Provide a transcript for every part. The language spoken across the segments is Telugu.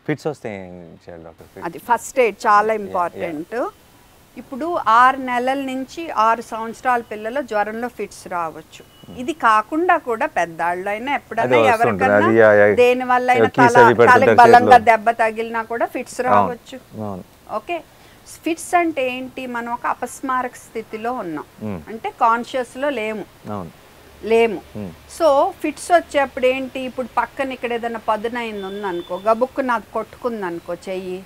ఫిట్స్ వస్తే ఏం చేయాలి డాక్టర్ ఫిట్స్ అది ఫస్ట్ ఎయిడ్ చాలా ఇంపార్టెంట్ ఇప్పుడు ఆరు నెలల నుంచి ఆరు సంవత్సరాల పిల్లలు జ్వరంలో ఫిట్స్ రావచ్చు ఇది కాకుండా కూడా పెద్దాళ్ళు అయినా ఎప్పుడైనా అదే వస్తుంటుంది. ఎవరికైనా అది, యా, యా. దేని వల్ల అయినా కీస్ తల అవి పెడుతుంటారు తలకి బలంగా చేతిలో. దెబ్బ తగిలినా కూడా ఫిట్స్ రావచ్చు అవును ఓకే ఫిట్స్ అంటే ఏంటి మనం ఒక అపస్మారక స్థితిలో ఉన్నాం మ్మ్. అంటే కాన్షియస్ లో లేము అవును లేము మ్మ్. సో ఫిట్స్ వచ్చేప్పుడు ఏంటి ఇప్పుడు పక్కన ఇక్కడ ఏదైనా పదునైంది ఉందనుకో గబుక్కు నాకు కొట్టుకుంది అనుకో చెయ్యి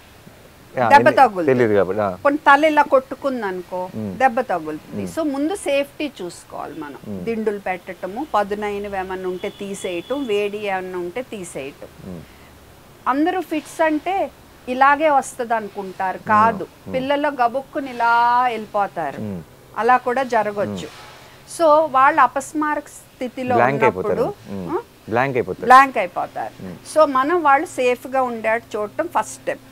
యా, దెబ్బ ఇది తగులుతుంది. తెలియదు కాబట్టి ఆ. కొన్ని తల ఇలా కొట్టుకుంది అనుకో దెబ్బ తగులుతుంది సో ముందు సేఫ్టీ చూసుకోవాలి మనం దిండులు పెట్టటము పదునైనవి ఏమన్నా ఉంటే తీసేయటం వేడి ఏమన్నా ఉంటే తీసేయటం మ్మ్. అందరూ ఫిట్స్ అంటే ఇలాగే వస్తుంది అనుకుంటారు కాదు పిల్లలు గబుక్కుని ఇలా వెళ్ళిపోతారు మ్మ్. అలా కూడా జరగచ్చు సో వాళ్ళు అపస్మారక స్థితిలో బ్లాంక్ ఉన్నప్పుడు అయిపోతారు బ్లాంక్ అయిపోతారు బ్లాంక్ అయిపోతారు సో మనం వాళ్ళు సేఫ్గా ఉండేట్టు చూడటం ఫస్ట్ స్టెప్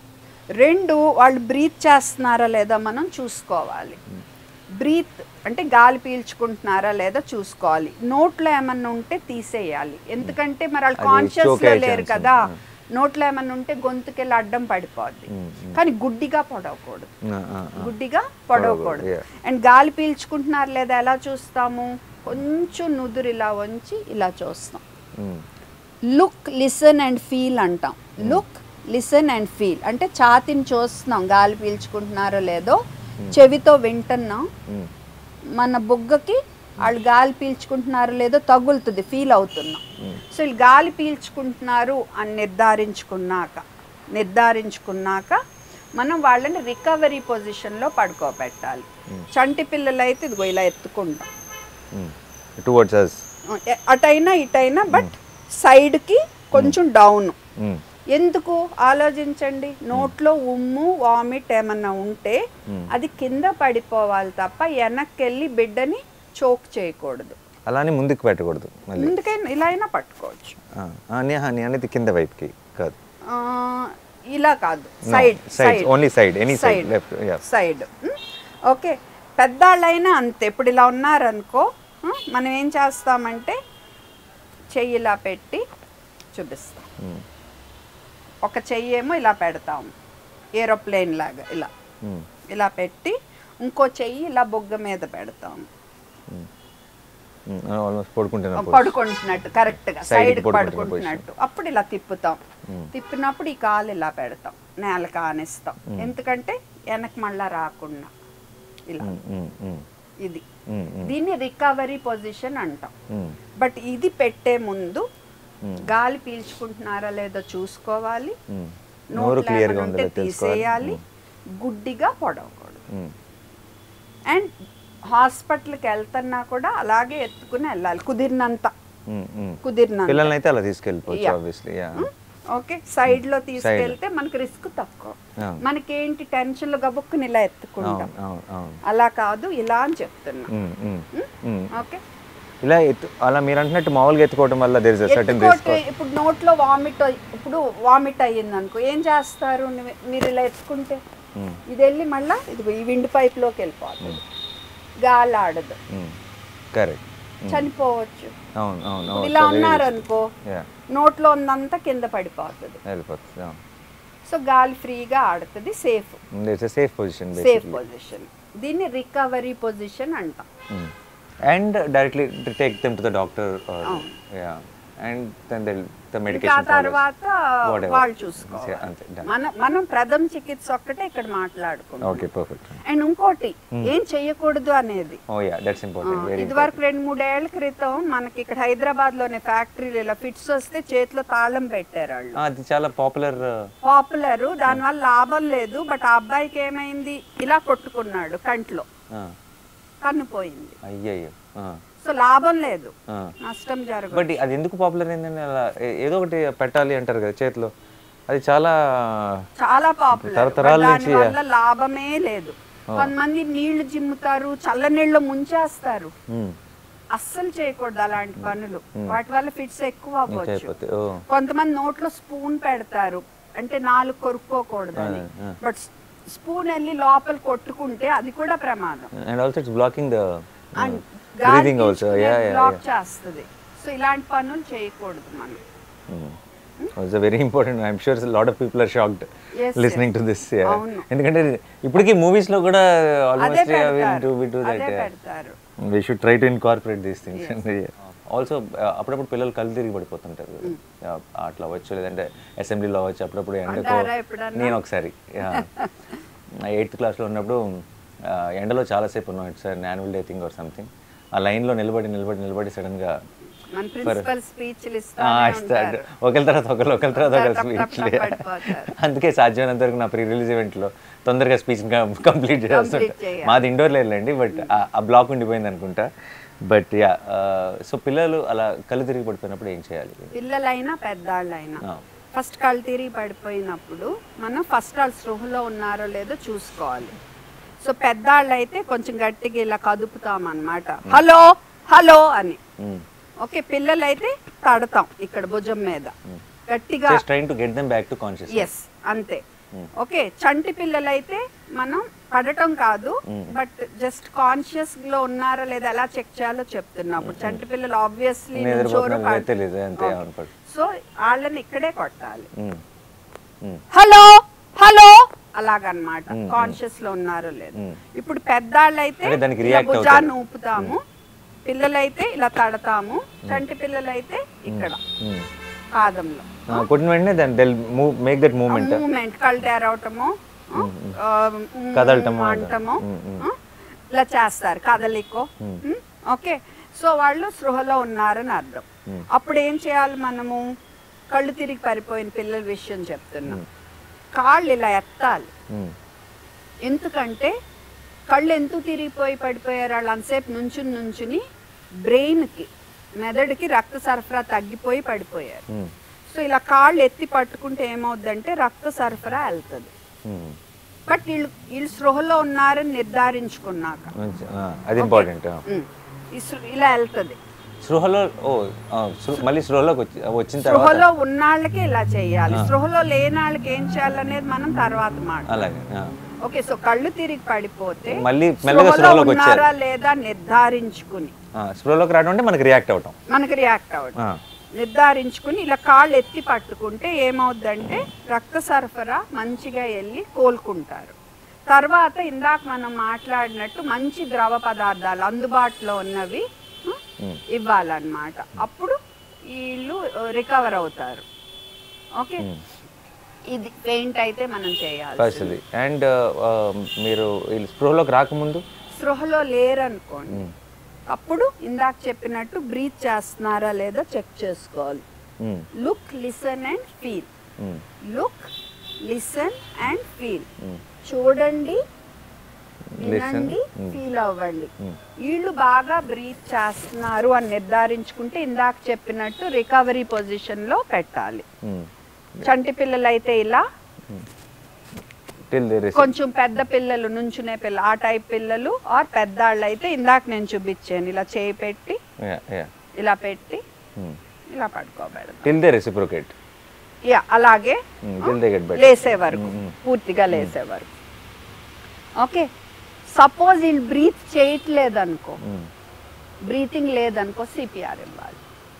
రెండు వాళ్ళు బ్రీత్ చేస్తున్నారా లేదా మనం చూసుకోవాలి బ్రీత్ అంటే గాలి పీల్చుకుంటున్నారా లేదా చూసుకోవాలి నోట్లో ఏమన్నా ఉంటే తీసేయాలి ఎందుకంటే మరి వాళ్ళు అది కాన్షియస్ choke లో అయ్యే లేరు chance కదా ఉంది. నోట్లో ఏమన్నా ఉంటే గొంతుకెళ్ళి అడ్డం పడిపోద్ది మ్మ్. కానీ గుడ్డిగా పడవకూడదు ఆ, ఆ, ఆ. గుడ్డిగా పడవకూడదు yeah. అండ్ గాలి పీల్చుకుంటున్నారు లేదా ఎలా చూస్తాము కొంచెం నుదురు ఇలా వంచి ఇలా చూస్తాం మ్మ్. లుక్ లిసన్ అండ్ ఫీల్ అంటాం లుక్ లిసన్ అండ్ ఫీల్ అంటే ఛాతిని చూస్తున్నాం గాలి పీల్చుకుంటున్నారో లేదో చెవితో వింటున్నాం మ్మ్. మన బుగ్గకి వాళ్ళు గాలి పీల్చుకుంటున్నారో లేదో తగులుతుంది ఫీల్ అవుతున్నాం సో వీళ్ళు గాలి పీల్చుకుంటున్నారు అని నిర్ధారించుకున్నాక నిర్ధారించుకున్నాక మనం వాళ్ళని రికవరీ పొజిషన్లో పడుకోబెట్టాలి చంటి పిల్లలు అయితే ఇదిగో ఇలా ఎత్తుకుంటాం మ్మ్. టువర్డ్స్ అస్ ఎ- అటైనా ఇటైనా బట్ సైడ్కి కొంచెం డౌన్ మ్మ్. ఎందుకు ఆలోచించండి నోట్లో ఉమ్ము వామిట్ ఏమన్నా ఉంటే అది కింద పడిపోవాలి తప్ప వెనక్కి వెళ్ళి బిడ్డని చోక్ చేయకూడదు అలానే ముందుకు పెట్టకూడదు మళ్ళీ ముందుకైనా ఇలా అయినా పట్టుకోవచ్చు ఆ, ఆ, నే- ఆ, నే అనేది కింద వైపుకి కాదు ఆ, ఇలా కాదు side side only side any side left yeah side okay పెద్దాళ్ళైనా అంతే ఇప్పుడు ఇలా ఉన్నారనుకో ఉమ్, మనం ఏం చేస్తామంటే చెయ్యి ఇలా పెట్టి చూపిస్తాం ఒక చెయ్యి ఏమో ఇలా పెడతాం ఏరోప్లేన్ లాగా ఇలా ఇలా పెట్టి ఇంకో చెయ్యి ఇలా బొగ్గ మీద పెడతాం ఆల్మోస్ట్ పడుకుంటున్నా పడుకుంటున్నట్టు కరెక్ట్ గా Side కి సైడ్ పడుకుంటున్న పడుకుంటున్నట్టు అప్పుడు ఇలా తిప్పుతాం తిప్పినప్పుడు ఈ కాలు ఇలా పెడతాం నేలకు ఆనిస్తాం ఎందుకంటే వెనక్కి మళ్ళా రాకుండా ఇలా ఇది దీన్ని రికవరీ పొజిషన్ అంటాం బట్ ఇది పెట్టే ముందు గాలి పీల్చుకుంటున్నారా లేదో చూసుకోవాలి నోరు నోట్లో క్లియర్గా ఏమైనా ఉంటే ఉందో తెలుసుకోవాలి తీసేయాలి గుడ్డిగా పొడవకూడదు అండ్ హాస్పిటల్కి వెళ్తున్నా కూడా అలాగే ఎత్తుకుని వెళ్ళాలి కుదిరినంత కుదిరినంత పిల్లల్ని అయితే అలా తీసుకెళ్ళిపోవచ్చు Yeah. Obviously yeah okay side లో తీసుకెళ్తే మనకి రిస్క్ తక్కువ Yeah. మనకేంటి టెన్షన్ లో గబుక్కుని ఇలా ఎత్తుకుంటాం అవును అవును అవును అలా కాదు ఇలా అని చెప్తున్నా ఉమ్, ఉమ్, ఉమ్. ఓకే ఇలా ఎత్తు అలా మీరు అంటున్నట్టు మామూలుగా ఎత్తుకోవడం వల్ల దేర్ ఇస్ సర్టన్ ఎత్తుకోవటం రిస్క్ ఇప్పుడు నోట్లో వామిట్ ఇప్పుడు వామిట్ అయ్యింది అనుకో ఏం చేస్తారు నువ్వు- మీరు ఇలా ఎత్తుకుంటే ఇది వెళ్ళి మళ్ళా ఇది ఈ విండ్ పైప్ లోకి వెళ్ళిపోతుంది గాలి ఆడదు కరెక్ట్ చనిపోవచ్చు అవును అవును ఇప్పుడు అవును ఇలా ఉన్నారనుకో యా నోట్లో ఉందంతా కింద పడిపోతుంది వెళ్ళిపోతుంది సో గాలి ఫ్రీగా ఆడుతుంది safe it's safe position safe position దీన్ని రికవరీ పొజిషన్ అంటాం and directly take them to the doctor yeah and then the the ఇంకా మెడికేషన్ తర్వాత Whatever. వాళ్ళు చూసుకోవాలి అంతే done. మన మనం ప్రథమ చికిత్స ఒక్కటే ఇక్కడ మాట్లాడుకుంటాం ఓకే పర్ఫెక్ట్ అండ్ ఇంకోటి ఏం చెయ్యకూడదు అనేది oh yeah that's important very ఇది వరకు రెండు మూడేళ్ల క్రితం మనకి ఇక్కడ హైదరాబాద్ లోనే ఫ్యాక్టరీలు ఇలా ఫిట్స్ వస్తే చేతిలో తాళం పెట్టారు వాళ్ళు అది చాలా పాపులర్ పాపులర్ దానివల్ల లాభం లేదు బట్ ఆ అబ్బాయికి ఏమైంది ఇలా కొట్టుకున్నాడు కంట్లో కన్ను పోయింది అయ్యయ్యో సో లాభం లేదు నష్టం జరగదు బట్ అది ఎందుకు పాపులర్ అయిందని అలా ఏ- ఏదో ఒకటి పెట్టాలి అంటారు కదా చేతిలో అది చాలా చాలా పాపులర్ తరతరాల నుంచి వల్ల లాభమే లేదు కొంతమంది నీళ్లు జిమ్ముతారు చల్ల నీళ్ళు ముంచేస్తారు మ్మ్. అస్సలు చేయకూడదు అలాంటి పనులు వాటి వల్ల ఫిట్స్ ఎక్కువ అవ్వచ్చు అయిపోతే ఓ కొంతమంది నోట్లో స్పూన్ పెడతారు అంటే నాలుగు కొరుక్కోకూడదు అని ఆ. బట్ స్పూన్ వెళ్ళి లోపల కొట్టుకుంటే అది కూడా ప్రమాదం and also it's blocking the and breathing also yeah yeah block చేస్తుంది సో ఇలాంటి పనులు చేయకూడదు మనం it's very important I'm sure lot of people are shocked Yes, listening to this అవును. ఎందుకంటే ఇప్పటికీ మూవీస్ లో కూడా అదే ఆల్మోస్ట్ పెడతారు వి డూ అదే దట్ పెడతారు we should try to incorporate these things also అప్పుడప్పుడు పిల్లలు కళ్ళు తిరిగి పడిపోతుంటారు Yeah, అట్లా అవ్వచ్చు లేదంటే అసెంబ్లీలో అవ్వచ్చు అప్పుడప్పుడు ఎండకో అంటారా ఎప్పుడన్నా? నేను ఒకసారి ఎయిత్ క్లాస్లో ఉన్నప్పుడు ఆ, ఎండలో చాలాసేపు ఉన్నాం it's annual day thing or something ఆ లైన్లో నిలబడి నిలబడి నిలబడి సడన్గా మన ప్రిన్సిపల్ స్పీచ్లు ఇస్తాడు ఇస్తారు ఒకరి తర్వాత ఒకరు ఒకరి తర్వాత ఒకరు టప్ టప్ స్పీచ్ టప్ పడిపోతారు. అందుకే సాధ్యమైనంత వరకు నా ప్రీ రిలీజ్ ఈవెంట్లో తొందరగా స్పీచ్ కంప్లీట్ చేస్తుంటా చేయాలి. మాది ఇండోర్ లేదులేండి బట్ ఆ బ్లాక్ ఉండిపోయింది అనుకుంటా బట్ యా సో పిల్లలు అలా కళ్ళు తిరిగి పడిపోయినప్పుడు ఏం చేయాలి పిల్లలైనా పెద్దాళ్ళైనా ఆ. ఫస్ట్ కళ్ళు తిరిగి పడిపోయినప్పుడు మనం ఫస్ట్ వాళ్ళు స్పృహలో ఉన్నారో లేదో చూసుకోవాలి సో పెద్దాళ్ళు అయితే కొంచెం గట్టిగా ఇలా కదుపుతాం అన్నమాట హలో హలో అని Mm. ఓకే పిల్లలైతే తడతాం ఇక్కడ భుజం మీద గట్టిగా just train to get them back to conscious yes అంతే ఓకే చంటి పిల్లలైతే మనం పడటం కాదు బట్ జస్ట్ కాన్షియస్ లో ఉన్నారా లేదా ఎలా చెక్ చేయాలో చెప్తున్నప్పుడు చంటి పిల్లలు ఆబ్వియస్లీ నిద్రపోతున్నారు తెలియదు అంతే అవును పడు సో వాళ్ళని ఇక్కడే కొట్టాలి Mm. Mm. హలో హలో అలాగనమాట కాన్షియస్ లో ఉన్నారో లేదు Mm. ఇప్పుడు పెద్దాళ్ళు అయితే అంటే దానికి ఇలా react భుజాన్ని ఊపుతాము పిల్లలైతే ఇలా తడతాము చంటి పిల్లలైతే ఇక్కడ Mm. పాదంలో ఆ, కొట్టిన వెంటనే దాన్ని they'll move make that movement moment కళ్ళు తెరవటము కదలటము, అంటము ఉమ్, ఉమ్. ఇలా చేస్తారు కదలికో ఓకే సో వాళ్ళు స్పృహలో ఉన్నారని అర్థం అప్పుడు ఏం చేయాలి మనము కళ్ళు తిరిగి పడిపోయిన పిల్లల విషయం చెప్తున్నాం కాళ్ళు ఇలా ఎత్తాలి ఎందుకంటే కళ్ళు ఎందుకు తిరిగిపోయి పడిపోయారు వాళ్ళు అంతసేపు నుంచుని నుంచుని బ్రెయిన్కి మెదడుకి రక్త సరఫరా తగ్గిపోయి పడిపోయారు సో ఇలా కాళ్ళు ఎత్తి పట్టుకుంటే ఏమవుద్దంటే రక్త సరఫరా వెళ్తుంది బట్ వీళ్ళు వీళ్ళు స్పృహలో ఉన్నారని నిర్ధారించుకున్నాక అది ఇంపార్టెంట్ ఉమ్, ఈ సృ- ఇలా వెళ్తుంది సృహలో ఓ ఆ, సృ- మళ్ళీ సృహలోకి వచ్చి వచ్చిన తర్వాత స్పృహలో ఉన్నాళ్ళకి ఇలా చేయాలి స్పృహలో లేని వాళ్ళకి ఏం చేయాలనేది మనం తర్వాత మాట అలాగే ఆ. ఓకే సో కళ్ళు తిరిగి పడిపోతే మళ్ళీ మెల్లగా స్పృహలో స్పృహలోకి వచ్చారు ఉన్నారా లేదా నిర్ధారించుకుని ఆ, స్పృహలోకి రావడం అంటే మనకి రియాక్ట్ అవటం మనకి రియాక్ట్ అవ్వడం ఆ, నిర్ధారించుకుని ఇలా కాళ్ళు ఎత్తి పట్టుకుంటే ఏమవుద్దంటే రక్త సరఫరా మంచిగా వెళ్ళి కోలుకుంటారు తర్వాత ఇందాక మనం మాట్లాడినట్టు మంచి ద్రవ పదార్థాలు అందుబాటులో ఉన్నవి ఆ, ఇవ్వాలన్నమాట అప్పుడు వీళ్ళు రికవర్ అవుతారు ఓకే ఇది పెయింట్ అయితే మనం చేయాలి పరిస్థితి అండ్ మీరు వీళ్ళు స్పృహలోకి రాకముందు స్పృహలో లేరనుకోండి అప్పుడు ఇందాక చెప్పినట్టు బ్రీత్ చేస్తున్నారా లేదా చెక్ చేసుకోవాలి um, look listen and feel um, look listen and feel చూడండి వినండి ఫీల్ అవ్వండి వీళ్ళు బాగా బ్రీత్ చేస్తున్నారు అని నిర్ధారించుకుంటే ఇందాక చెప్పినట్టు రికవరీ పొజిషన్ లో పెట్టాలి ఉమ్. చంటి పిల్లలు అయితే ఇలా టిల్ దేర్ ఇస్ కొంచెం పెద్ద పిల్లలు నుంచునే పిల్ల ఆ టైప్ పిల్లలు ఆర్ పెద్దాళ్ళు అయితే ఇందాక నేను చూపించాను ఇలా చేయి పెట్టి యా యా ఇలా పెట్టి ఇలా పడుకోబెడతాం టిల్ దే రెసిప్రోకేట్ యా అలాగే టిల్ దే గెట్ బెటర్ లేసే వరకు పూర్తిగా లేసే వరకు ఓకే సపోజ్ వీళ్ళు బ్రీత్ చేయట్లేదు అనుకో బ్రీతింగ్ లేదనుకో సిపిఆర్ ఇవ్వాలి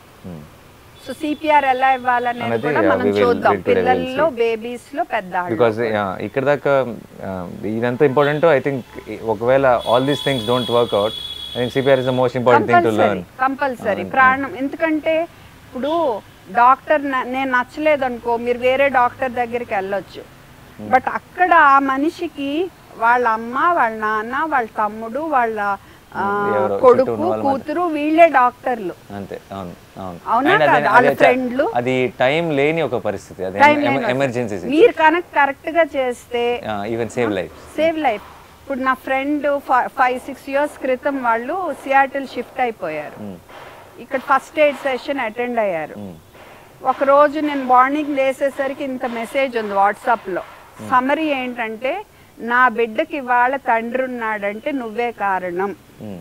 సో సిపిఆర్ ఎలా ఇవ్వాలనేది అనేది, కూడా yeah, మనం we will- చూద్దాం we today will పిల్లల్లో see. బేబీస్ లో పెద్ద బికాస్ ఇక్కడ దాకా ఆ, ఇదంతా ఇంపార్టెంట్ ఐ థింక్ ఒకవేళ all these things don't work out I think CPR is the most important thing to compulsory learn compulsory ప్రాణం ఎందుకంటే ఇప్పుడు డాక్టర్ న- నేను నచ్చలేదు అనుకో మీరు వేరే డాక్టర్ దగ్గరికి వెళ్ళొచ్చు బట్ అక్కడ ఆ మనిషికి వాళ్ళ అమ్మ వాళ్ళ నాన్న వాళ్ళ తమ్ముడు వాళ్ళ ఆ, ఎవరో చుట్టూ కొడుకు ఉన్న వాళ్ళ కూతురు వీళ్ళే డాక్టర్లు అంతే అవును అవును అవునా And కాదా? అది- వాళ్ళ అది చ- ఫ్రెండ్లు? అది టైం లేని ఒక పరిస్థితి అది Time లేని ఎమర్జెన్సీ మీరు కనుక కరెక్ట్ గా చేస్తే even save life save life ఇప్పుడు నా ఫ్రెండ్ ఫైవ్ సిక్స్ ఇయర్స్ క్రితం వాళ్ళు సియాటిల్ షిఫ్ట్ అయిపోయారు ఇక్కడ ఫస్ట్ ఎయిడ్ సెషన్ అటెండ్ అయ్యారు ఒక రోజు నేను మార్నింగ్ లేసేసరికి ఇంత మెసేజ్ ఉంది వాట్సాప్లో సమరీ ఏంటంటే నా బిడ్డకి ఇవాళ తండ్రి ఉన్నాడంటే నువ్వే కారణం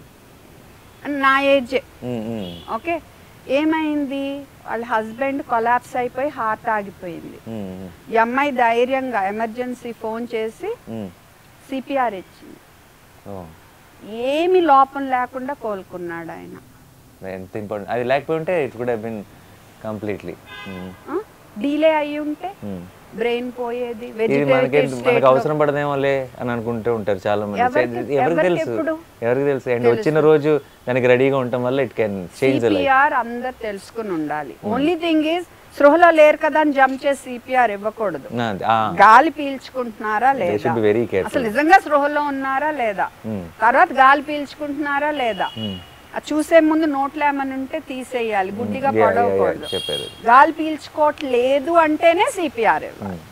అని నా ఏజే ఓకే ఏమైంది వాళ్ళ హస్బెండ్ కొలాప్స్ అయిపోయి హార్ట్ ఆగిపోయింది ఈ అమ్మాయి ధైర్యంగా ఎమర్జెన్సీ ఫోన్ చేసి సిపిఆర్ ఇచ్చింది ఏమి లోపం లేకుండా కోలుకున్నాడు ఆయన ఎంత ఇంపార్టెంట్ అది లేకపోయి ఉంటే it could have been completely delay అయి ఉంటే ఉమ్. బ్రెయిన్ పోయేది ఇది మనకి వెజిటేటివ్ మనకు అవసరం పడదేమోలే అని అనుకుంటూ ఉంటారు చాలా మంది ఎవరికి- ఎవరికి ఎవరికి తెలుసు ఎప్పుడు? ఎవరికి తెలుసు అండ్ వచ్చిన రోజు దానికి రెడీగా ఉండటం వల్ల it can change life CPR అందరు తెలుసుకుని ఉండాలి ఓన్లీ థింగ్ ఈజ్ స్పృహలో లేరు కదా అని జంప్ చేసి సిపిఆర్ ఇవ్వకూడదు గాలి పీల్చుకుంటున్నారా లేదా షుడ్ బి వెరీ కేర్ఫుల్ అసలు నిజంగా స్పృహలో ఉన్నారా లేదా Hmm. తర్వాత గాలి పీల్చుకుంటున్నారా లేదా అది చూసే ముందు నోట్లో ఏమని ఉంటే తీసేయాలి గుడ్డిగా పడవకూడదు చెప్పారు గాలి పీల్చుకోవట్లేదు అంటేనే సిపిఆర్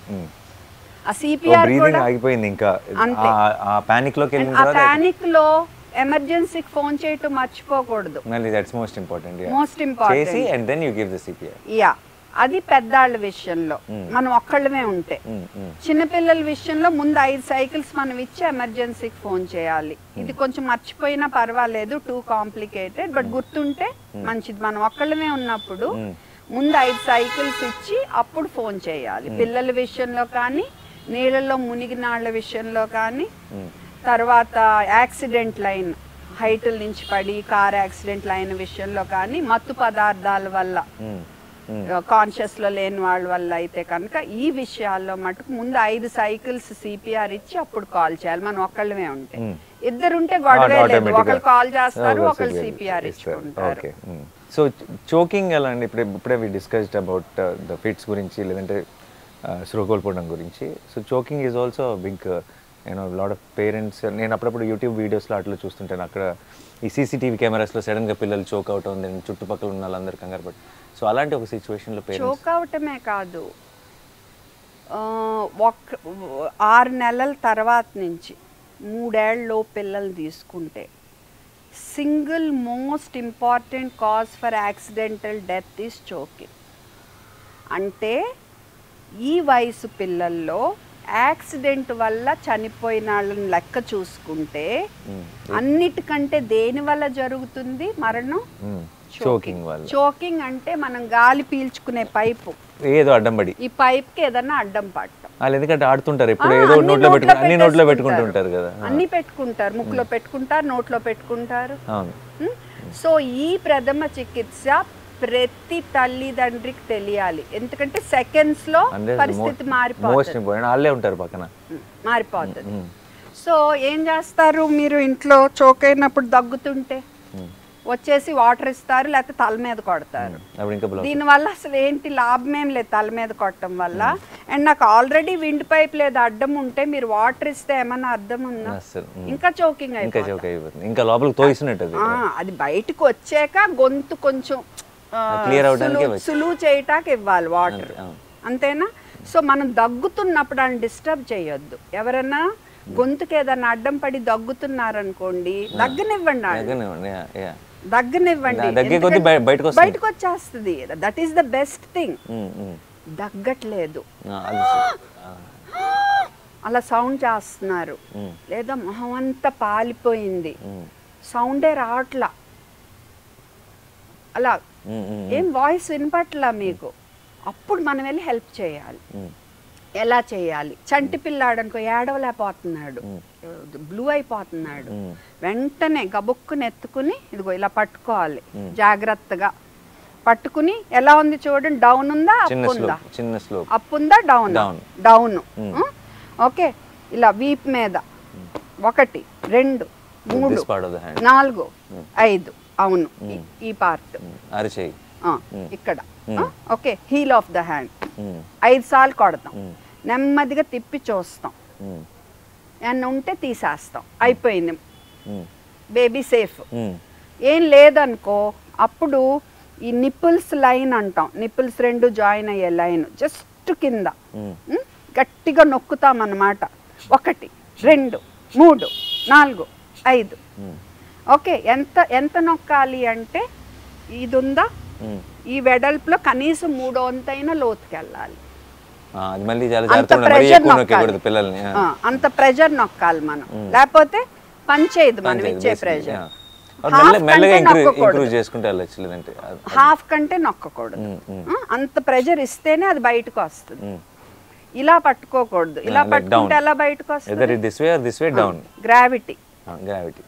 ఆ సిపిఆర్ బ్రీదింగ్ కూడా ఆగిపోయింది ఇంకా అంతే. ఆ- ఆ పానిక్ లోకి వెళ్ళిన ఆ తర్వాత పానిక్ లో ఎమర్జెన్సీకి ఫోన్ చేయటం మర్చిపోకూడదు మళ్ళీ that's most important most important చేసి and then you give the CPR yeah అది పెద్దాళ్ళ విషయంలో మనం ఒక్కళ్ళమే ఉంటే చిన్నపిల్లల విషయంలో ముందు ఐదు సైకిల్స్ మనం ఇచ్చి ఎమర్జెన్సీకి ఫోన్ చేయాలి ఇది కొంచెం మర్చిపోయినా పర్వాలేదు టూ కాంప్లికేటెడ్ బట్ గుర్తుంటే మంచిది మనం ఒక్కళ్ళమే ఉన్నప్పుడు ముందు ఐదు సైకిల్స్ ఇచ్చి అప్పుడు ఫోన్ చేయాలి పిల్లల విషయంలో కానీ నీళ్ళల్లో మునిగినాళ్ళ విషయంలో కానీ తర్వాత యాక్సిడెంట్ లైన్ హైటుల నుంచి పడి కార్ యాక్సిడెంట్ లైన్ విషయంలో కానీ మత్తు పదార్థాల వల్ల కాన్షియస్ లో లేని వాళ్ళ వల్ల అయితే కనుక ఈ విషయాల్లో మటుకు ముందు ఐదు సైకిల్స్ సిపిఆర్ ఇచ్చి అప్పుడు కాల్ చేయాలి మనం ఒక్కళ్ళమే ఉంటే ఇద్దరుంటే గొడవే లేదు ఒకళ్ళు కాల్ చేస్తారు ఒకళ్ళు సిపిఆర్ ఇచ్చుకుంటారు ఓకే సో చోకింగ్ ఎలా అండి ఇప్పుడే ఇప్పుడే we discussed about the fits గురించి లేదంటే స్లో కోల్పోవడం గురించి so choking is also big you know lot of parents నేను అప్పుడప్పుడు యూట్యూబ్ వీడియోస్లో అట్లా చూస్తుంటాను అక్కడ ఈ సీసీటీవీ కెమెరాస్లో సడన్గా పిల్లలు చోక్ అవుట్ ఉంది చుట్టుపక్కల ఉన్న వాళ్ళందరూ కంగారు పడి సో అలాంటి ఒక సిచ్యువేషన్లో పేరెంట్స్ చోక్ అవటమే కాదు ఆ, ఒక్క ఆరు నెలల తర్వాత నుంచి మూడేళ్ళలో పిల్లలు తీసుకుంటే single most important cause for accidental death is choking అంటే ఈ వయసు పిల్లల్లో యాక్సిడెంట్ వల్ల చనిపోయిన వాళ్ళని లెక్క చూసుకుంటే అన్నిటికంటే దేని వల్ల జరుగుతుంది మరణం చోకింగ్ వల్ల చోకింగ్ అంటే మనం గాలి పీల్చుకునే పైపు ఏదో అడ్డం పడి ఈ పైప్ కి ఏదన్నా అడ్డం పట్టం వాళ్ళు ఎందుకంటే ఆడుతుంటారు ఆ, ఎప్పుడు ఏదో అన్ని నోట్లో పెట్టుకుని అన్ని నోట్లో పెట్టేసుకుంటారు. పెట్టుకుంటుంటారు కదా అన్ని పెట్టుకుంటారు ముక్కులో పెట్టుకుంటారు నోట్లో పెట్టుకుంటారు అవును ఉం? సో ఈ ప్రథమ చికిత్స ప్రతి తల్లిదండ్రికి తెలియాలి ఎందుకంటే సెకండ్స్ లో అంటే పరిస్థితి మోస్ట్ మారిపోతుంది ఇంపార్టెంట్ వాళ్ళే ఉంటారు పక్కన ఉం, మారిపోతుంది సో ఏం చేస్తారు మీరు ఇంట్లో చోక్ అయినప్పుడు దగ్గుతుంటే వచ్చేసి వాటర్ ఇస్తారు లేకపోతే తల మీద కొడతారు అప్పుడు ఇంకా బ్లాక్ దీనివల్ల అసలు ఏంటి లాభం ఏం లేదు తల మీద కొట్టడం వల్ల అండ్ నాకు ఆల్రెడీ విండ్ పైప్ లేదు అడ్డం ఉంటే మీరు వాటర్ ఇస్తే ఏమన్నా అర్థం ఉందా అస్సలు ఉమ్. ఇంకా చోకింగ్ ఇంకా అయిపోతుంది చౌక అయిపోతుంది ఇంకా లోపలికి తోయిస్తున్నట్టు అది ఆ, అది బయటకు వచ్చాక గొంతు కొంచెం ఆ, Clear అవడానికే సులువు- వచ్చి- సులువు చేయటానికి ఇవ్వాలి వాటర్ అంతే, అవును. అంతేనా సో మనం దగ్గుతున్నప్పుడు అని డిస్టర్బ్ చేయొద్దు ఎవరన్నా గొంతుకి ఏదన్నా అడ్డం పడి దగ్గుతున్నారనుకోండి దగ్గనివ్వండి వాళ్ళు. దగ్గరనే యా యా దగ్గనివ్వండి దా- దగ్గే కొద్దీ ఎందుకంటే బయ- బయటకు వస్తుంది. బయటకు వచ్చేస్తుంది that is the best thing um, um. దగ్గట్లేదు ఆ, అది ఆ, అలా సౌండ్ చేస్తున్నారు ఉమ్, లేదా మొహం అంతా పాలిపోయింది ఉమ్, సౌండే రావట్లా అలా ఉమ్, ఉమ్, ఏం వాయిస్ వినపట్లా మీకు అప్పుడు మనం వెళ్ళి హెల్ప్ చేయాలి ఉమ్, ఎలా చేయాలి చంటి పిల్లాడు అనుకో ఏడవలేకపోతున్నాడు బ్లూ అయిపోతున్నాడు ఉమ్. వెంటనే గబుక్కుని ఎత్తుకుని ఇదిగో ఇలా పట్టుకోవాలి జాగ్రత్తగా పట్టుకుని ఎలా ఉంది చూడండి డౌన్ ఉందా చిన్న అప్ ఉందా స్లోప్ చిన్న స్లోప్ అప్ ఉందా డౌన్ Down. డౌన్ ఓకే ఇలా వీప్ మీద ఒకటి రెండు మూడు this part of the hand నాలుగు ఐదు అవును ఈ- ఈ పార్ట్ అరిచేయి ఇక్కడ okay heel of the hand um, ఐదు సార్లు కొడతాం ఉమ్, నెమ్మదిగా తిప్పి చూస్తాం ఉమ్, ఏమన్నా ఉంటే తీసేస్తాం అయిపోయింది ఉమ్, బేబీ సేఫ్ ఉమ్, ఏం లేదనుకో అప్పుడు ఈ నిప్పుల్స్ లైన్ అంటాం నిప్పుల్స్ రెండు జాయిన్ అయ్యే లైన్ జస్ట్ కింద ఉమ్, ఉం? గట్టిగా నొక్కుతాం అన్నమాట ఒకటి రెండు మూడు నాలుగు ఐదు ఉమ్, ఓకే ఎంత ఎంత నొక్కాలి అంటే ఇది ఉందా ఉమ్. ఈ వెడల్పులో కనీసం మూడో వంతైన లోతుకెళ్ళాలి ఆ, అది మళ్ళీ చాలా అంత జాగ్రత్తగా ఉండాలి. మరీ ప్రెషర్ ఎక్కువ నొక్కాలి నొక్కకూడదు పిల్లల్ని ఆ. ఆ, అంత ప్రెషర్ నొక్కాలి మనం లేకపోతే పనిచేయదు మనం పంచాయతీ ఇచ్చే basically, ప్రెషర్ yeah. అది మెల్ల- మెల్లగా ఇంక్రూజ్ ఇంక్రూజ్ చేసుకుంటే వెళ్ళచ్చు లేదంటే అది- హాఫ్ కంటే నొక్కకూడదు ఉమ్, ఉమ్, ఆ, అంత ప్రెషర్ ఇస్తేనే అది బయటకు వస్తుంది ఉమ్. ఇలా పట్టుకోకూడదు ఇలా like పట్టుకుంటే down. ఎలా బయటకు వస్తుంది either it this way or this way down gravity gravity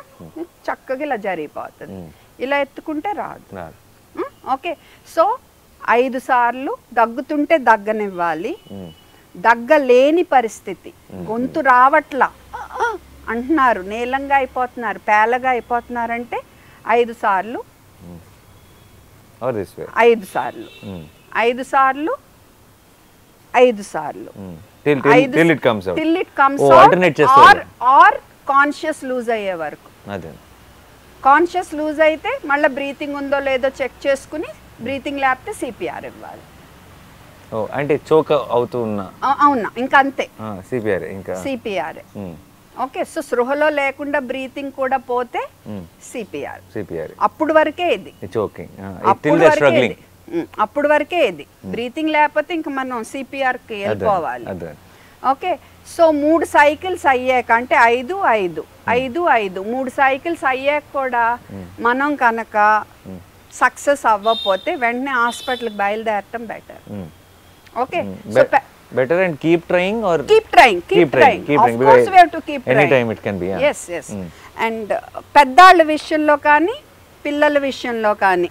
చక్కగా ఇలా జరిగిపోతుంది ఇలా ఎత్తుకుంటే రాదు ఓకే సో ఐదు సార్లు దగ్గుతుంటే దగ్గనివ్వాలి మ్మ్. దగ్గలేని పరిస్థితి గొంతు రావట్లా అంటున్నారు నీలంగా అయిపోతున్నారు పేలగా అయిపోతున్నారంటే ఐదు సార్లు ఆర్ దిస్ వే ఐదు సార్లు ఐదు సార్లు ఐదు సార్లు till till it comes out till it comes oh, alternate చేస్తారు. ఆర్ ఆర్ కాన్షియస్ లూజ్ అయ్యే వరకు అదే కాన్షియస్ లూజ్ అయితే మళ్ళీ బ్రీతింగ్ ఉందో లేదో చెక్ చేసుకుని బ్రీతింగ్ లేకపోతే సిపిఆర్ ఇవ్వాలి ఓ అంటే చోక్ అవుతూ ఉన్న అ- అవునా ఇంకా అంతే సిపిఆర్ ఇంకా సిపిఆర్ మ్మ్. ఓకే సో స్పృహలో లేకుండా బ్రీతింగ్ కూడా పోతే మ్మ్. సిపిఆర్ సిపిఆర్ అప్పుడు వరకే ఇది చోకింగ్ అప్పుడు టిల్ ద వరకే స్ట్రగ్లింగ్ ఇది ఉమ్, అప్పుడు వరకే ఇది బ్రీతింగ్ లేకపోతే ఇంకా మనం సిపిఆర్ కి వెళ్ళిపోవాలి అదే ఓకే సో మూడు సైకిల్స్ అయ్యాక అంటే ఐదు ఐదు ఐదు ఐదు మూడు సైకిల్స్ అయ్యాక కూడా మనం కనుక సక్సెస్ అవ్వకపోతే వెంటనే హాస్పిటల్కి బయలుదేరటం better okay so better and keep trying or keep trying Keep keep trying, trying keep of trying, course because we have to keep any trying time it can be, yeah. Yes yes and పెద్దాళ్ళ విషయంలో కానీ పిల్లల విషయంలో కానీ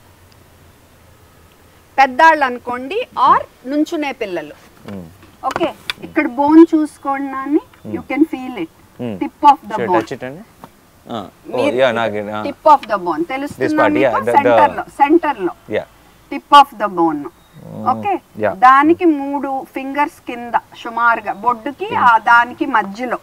పెద్దాళ్ళు అనుకోండి ఆర్ నుంచునే పిల్లలు ఓకే ఇక్కడ బోన్ చూసుకోండి Nani you can feel it Hmm. Tip of the bone touch it అండి ఓ యా నాకు టిప్ ఆఫ్ ద బోన్ తెలుస్తుందా part, yeah, the- the- center లో సెంటర్ లో yeah tip of the bone okay yeah. దానికి మూడు ఫింగర్స్ కింద సుమారుగా బొడ్డుకి ఆ దానికి మధ్యలో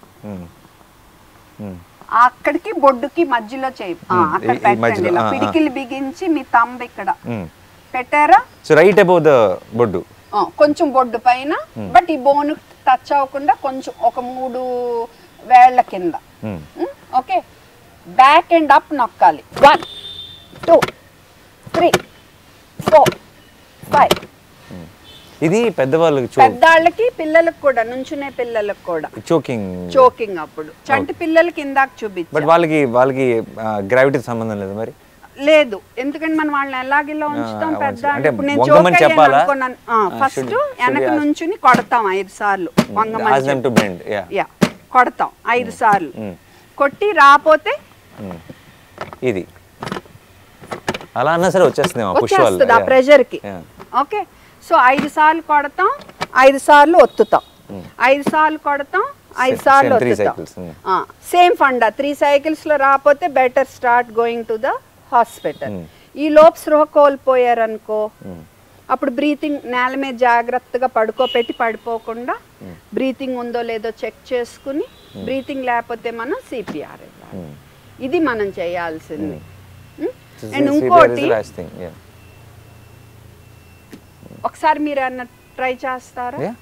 అక్కడికి బొడ్డుకి మధ్యలో చేయి ఆ, Hmm, అక్కడ ఈ- ఈ పెట్టండి మధ్యలో, ఇలా ఆ, ఆ. పిడికిలు బిగించి మీ తంబ ఇక్కడ పెట్టారా సో రైట్ అబౌవ్ ద బొడ్డు ఆ, కొంచెం బొడ్డు పైన బట్ ఈ బోన్ టచ్ అవ్వకుండా కొంచెం ఒక మూడు వేళ్ల కింద Hmm. Okay back and up నొక్కాలి one two three four five ఇది పెద్దవాళ్ళకి చో పెద్దాళ్ళకి పిల్లలకు కూడా నుంచునే పిల్లలకు కూడా చోకింగ్ చోకింగ్ అప్పుడు చంటి పిల్లలకి ఇందాక బట్ చూపించా వాళ్ళకి వాళ్ళకి గ్రావిటీ సంబంధం లేదు మరి లేదు ఎందుకంటే మనం వాళ్ళని ఎలాగిలా ఉంచుతాం ఆ, పెద్ద అంటే ఇప్పుడు నేను వంగమని choke అయ్యాను చెప్పాలా? అనుకున్నాను ఆ, ఫస్ట్ should- should వెనక we ask? నుంచుని కొడతాం ఐదు సార్లు వంగమని ask them to bend yeah yeah కొడతాం ఐదు సార్లు Mm. కొట్టి రాపోతే ఇది అలా అన్నా సరే వచ్చేస్తుంది పుష్ వల్ల వచ్చేస్తుంది ఆ Yeah. ప్రెషర్ కి Yeah. ఓకే సో ఐదు సార్లు కొడతాం ఐదు సార్లు ఒత్తుతాం ఐదు సార్లు కొడతాం ఐదు Same- సార్లు same three ఒత్తుతాం cycles, mm. Same funda three cycles లో రాకపోతే better start going to the hospital Mm. ఈ లోపు స్పృహ కోల్పోయారనుకో అప్పుడు బ్రీతింగ్ నేల మీద జాగ్రత్తగా పడుకోపెట్టి పడిపోకుండా బ్రీతింగ్ ఉందో లేదో చెక్ చేసుకుని బ్రీతింగ్ లేకపోతే మనం సిపిఆర్ ఇవ్వాలి Mm. ఇది మనం చేయాల్సింది So అండ్ CPR is ఇంకోటి the last thing. Yeah. ఒకసారి మీరు అన్న ట్రై చేస్తారా Yeah.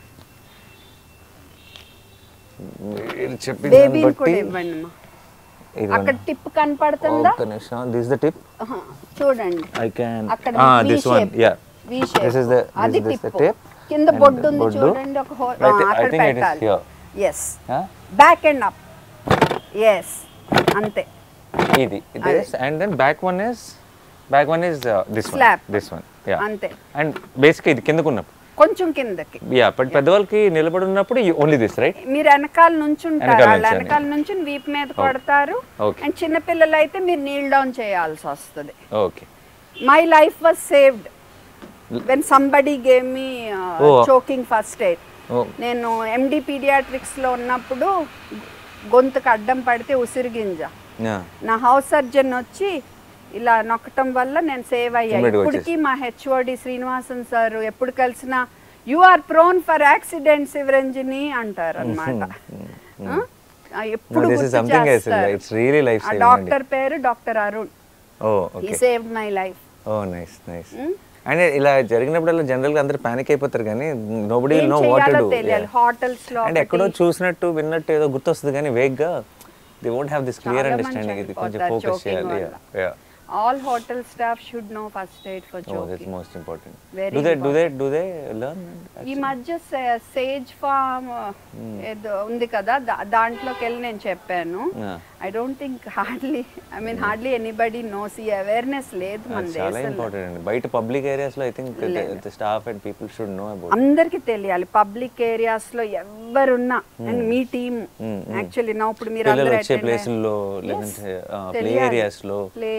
మీరు చెప్పిన దాన్ని బేబీని కూడా బట్టి ఇవ్వండి అమ్మా. ఇది అక్కడ టిప్ కనపడుతుందా ఒక్క నిమిషం దిస్ ద టిప్ ఆహా, చూడండి ఐ క్యాన్ అక్కడ ah V this one shape. yeah V shape. this is the అది this is the tip tip కింద and బొడ్డు ఉంది బొడ్డు. చూడండి ఒక హోల్ I thi- I అక్కడ think it is పెట్టాలి here. Yes Huh? Back and up yes అంతే ఇది this and then back one is back one is uh, this Slap. one this one yeah అంతే and basic ఇది కిందకున్నప్పుడు కొంచెం కిందకి యా బట్ పెద్దవాళ్ళకి నిలబడి ఉన్నప్పుడు ఓన్లీ దిస్ రైట్ మీరు వెనకాల నుంచి ఉంటారు వెనకాల వాళ్ళ నుంచోని. వెనకాల నుంచి వీపు మీద కొడతారు Okay. అండ్ చిన్న పిల్లలు అయితే మీరు నీల్ డౌన్ చేయాల్సి వస్తుంది okay my life was saved when somebody gave me Oh. Choking first aid oh నేను ఎండి పీడియాట్రిక్స్లో ఉన్నప్పుడు గొంతుకు అడ్డం పడితే ఉసిరి గింజ యా నా హౌస్ సర్జన్ వచ్చి ఇలా నొక్కటం వల్ల నేను సేవ్ అయ్యా Immediate గా ఇప్పటికీ మా హెచ్ఓడి శ్రీనివాసన్ సార్ ఎప్పుడు కలిసినా you are prone for accident Sivaranjani అంటారు అనమాట ఎప్పుడు this is గుర్తు something else, చేస్తారు. it's really life ఆ saving డాక్టర్ పేరు డాక్టర్ అరుణ్ ఓ ఈ okay save my life oh nice nice and ఇలా జరిగినప్పుడల్లా జనరల్ గా అందరూ పానిక్ అయిపోతారు కానీ నోబడి ఏం నో వాట్ చేయాలో టు తెలియాలి హోటల్స్ లో అండ్ ఎక్కడో చూసినట్టు విన్నట్టు ఏదో గుర్తొస్తుంది కానీ వేగ్ గా they won't have this clear చాలా అండర్స్టాండింగ్ ఇది కొంచెం మంది ఫోకస్ choking చేయాలి వల్ల. All hotel staff should know first aid for oh that's choking most important Very do they do they do they learn ఈ మధ్య సేజ్ ఫామ్ ఏదో ఉంది కదా దా- దాంట్లోకి వెళ్ళి నేను చెప్పాను I don't think hardly I mean hardly anybody knows ఈ అవేర్నెస్ లేదు మన చాలా దేశంలో ఇంపార్టెంట్ అండి బయట పబ్లిక్ ఏరియాస్ లో I think the staff and people should know about అందరికి తెలియాలి పబ్లిక్ ఏరియాస్ లో ఎవరున్నా అండ్ మీ టీమ్ యాక్చువల్లీ నా ఇప్పుడు మీరు పిల్లలు అందరూ వచ్చే attend ప్లేసుల్లో అయ్యారు. లేదంటే Yes, ప్లే తెలియాలి. ఏరియాస్ లో ప్లే ఏరియాస్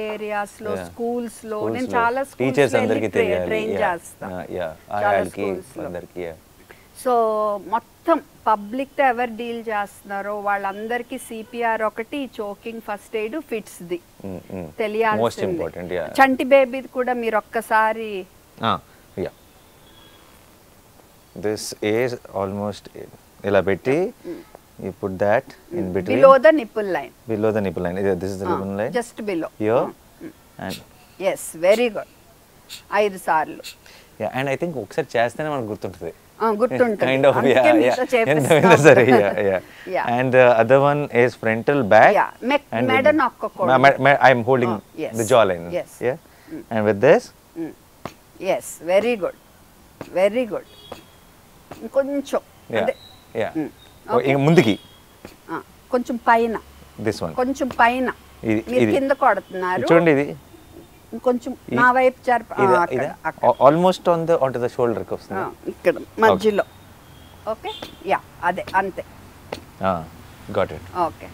ఏరియాస్ లో Yeah. స్కూల్స్ లో Schools నేను లో. చాలా టీచర్స్ అందరికి తెలియాలి ట్రైన్ Yeah. చేస్తాను Yeah, yeah. చాలా ఆయాలకి schools లో. అందరికి yeah. సో మొత్తం పబ్లిక్ తో ఎవరు డీల్ చేస్తున్నారో వాళ్ళందరికీ సిపిఆర్ ఒకటి చోకింగ్ ఫస్ట్ ఎయిడ్ ఫిట్స్ ది Mm, mm. Most తెలియాల్సింది important, yeah. చంటి బేబీ కూడా మీరు ఒక్కసారి Ah, yeah. This is almost ఇలా పెట్టి you put that in between below the nipple line below the nipple line. Yeah, This is the nipple line. Just below Here and yes very good ఐదు సార్లు yeah, and I think ఒకసారి చేస్తేనే మనకు గుర్తుంటుంది. ఆ, గుర్తుంటుంది Kind of, అందుకే yeah, మీతో yeah. ఎంత చేపిస్తాం. అయినా సరే, yeah, yeah. Yeah. And the other one is frontal back. Yeah, మె- and మెడ with- నొక్కకూడదు. Ma- ma- ma- I'm holding Ah, yes. the jawline. Yes. Yeah. And with this, yes very good very good కొంచెం yeah, అదే yeah. Mm. Oh, ఇంక ముందుకి ఆ, కొంచెం పైన this one. కొంచెం పైన ఇది- మీరు ఇది. కింద కొడుతున్నారు చూడండి ఇది కొంచెం ఈ- నా వైపు జరప ఆ, ఇది అక్కడ, ఇది అక్కడ. Almost on the on the shoulder కి ఆ, వస్తుంది ఇక్కడ మధ్యలో ఓకే యా అదే అంతే గాట్ ఇట్ ఓకే